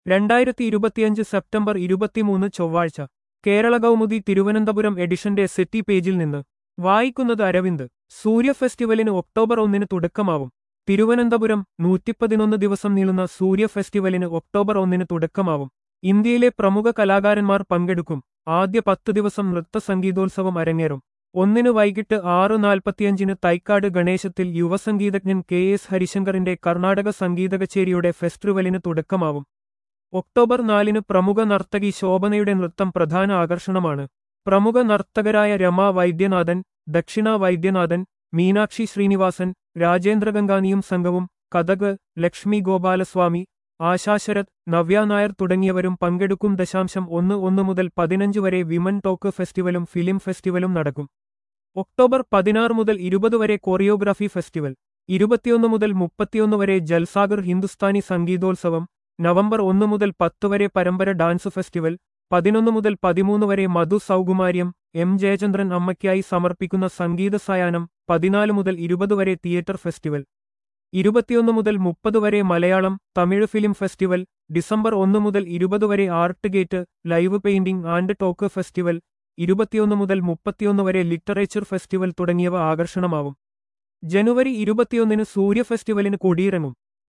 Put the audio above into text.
രണ്ടായിരത്തി ഇരുപത്തിയഞ്ച് സെപ്റ്റംബർ ഇരുപത്തിമൂന്ന് ചൊവ്വാഴ്ച കേരള കൗമുദി തിരുവനന്തപുരം എഡിഷന്റെ സെറ്റി പേജിൽ നിന്ന് വായിക്കുന്നത് അരവിന്ദ് സൂര്യ ഫെസ്റ്റിവലിന് ഒക്ടോബർ ഒന്നിന് തുടക്കമാവും തിരുവനന്തപുരം നൂറ്റിപ്പതിനൊന്ന് ദിവസം നീളുന്ന സൂര്യ ഫെസ്റ്റിവലിന് ഒക്ടോബർ ഒന്നിന് തുടക്കമാവും ഇന്ത്യയിലെ പ്രമുഖ കലാകാരന്മാർ പങ്കെടുക്കും ആദ്യ പത്ത് ദിവസം നൃത്ത സംഗീതോത്സവം അരങ്ങേറും ഒന്നിന് വൈകിട്ട് ആറ് നാൽപ്പത്തിയഞ്ചിന് തൈക്കാട് ഗണേശത്തിൽ യുവസംഗീതജ്ഞൻ കെ എസ് ഹരിശങ്കറിന്റെ കർണാടക സംഗീത കച്ചേരിയുടെ ഫെസ്റ്റിവലിന് തുടക്കമാവും ഒക്ടോബർ നാലിന് പ്രമുഖ നർത്തകി ശോഭനയുടെ നൃത്തം പ്രധാന ആകർഷണമാണ് പ്രമുഖ നർത്തകരായ രമ വൈദ്യനാഥൻ ദക്ഷിണ വൈദ്യനാഥൻ മീനാക്ഷി ശ്രീനിവാസൻ രാജേന്ദ്ര ഗംഗാനിയും സംഘവും കഥക് ലക്ഷ്മി ഗോപാലസ്വാമി ആശാശരത് നവ്യ നായർ തുടങ്ങിയവരും പങ്കെടുക്കും ദശാംശം ഒന്ന് ഒന്ന് മുതൽ പതിനഞ്ച് വരെ വിമൻ ടോക്ക് ഫെസ്റ്റിവലും ഫിലിം ഫെസ്റ്റിവലും നടക്കും ഒക്ടോബർ പതിനാറ് മുതൽ ഇരുപത് വരെ കൊറിയോഗ്രാഫി ഫെസ്റ്റിവൽ ഇരുപത്തിയൊന്ന് മുതൽ മുപ്പത്തിയൊന്ന് വരെ ജൽസാഗർ ഹിന്ദുസ്ഥാനി സംഗീതോത്സവം നവംബർ ഒന്ന് മുതൽ പത്ത് വരെ പരമ്പര ഡാൻസ് ഫെസ്റ്റിവൽ പതിനൊന്ന് മുതൽ പതിമൂന്ന് വരെ മധു സൗകുമാര്യം എം ജയചന്ദ്രൻ അമ്മയ്ക്കായി സമർപ്പിക്കുന്ന സംഗീത സായാഹ്നം പതിനാല് മുതൽ ഇരുപത് വരെ തിയേറ്റർ ഫെസ്റ്റിവൽ ഇരുപത്തിയൊന്ന് മുതൽ മുപ്പത് വരെ Malayalam Tamil film festival December ഒന്ന് മുതൽ ഇരുപത് വരെ art gate live painting and talk festival ഇരുപത്തിയൊന്ന് മുതൽ മുപ്പത്തിയൊന്ന് വരെ ലിറ്ററേച്ചർ ഫെസ്റ്റിവൽ തുടങ്ങിയവ ആകർഷണമാവും ജനുവരി ഇരുപത്തിയൊന്നിന് സൂര്യ ഫെസ്റ്റിവലിന് കൊടിയിറങ്ങും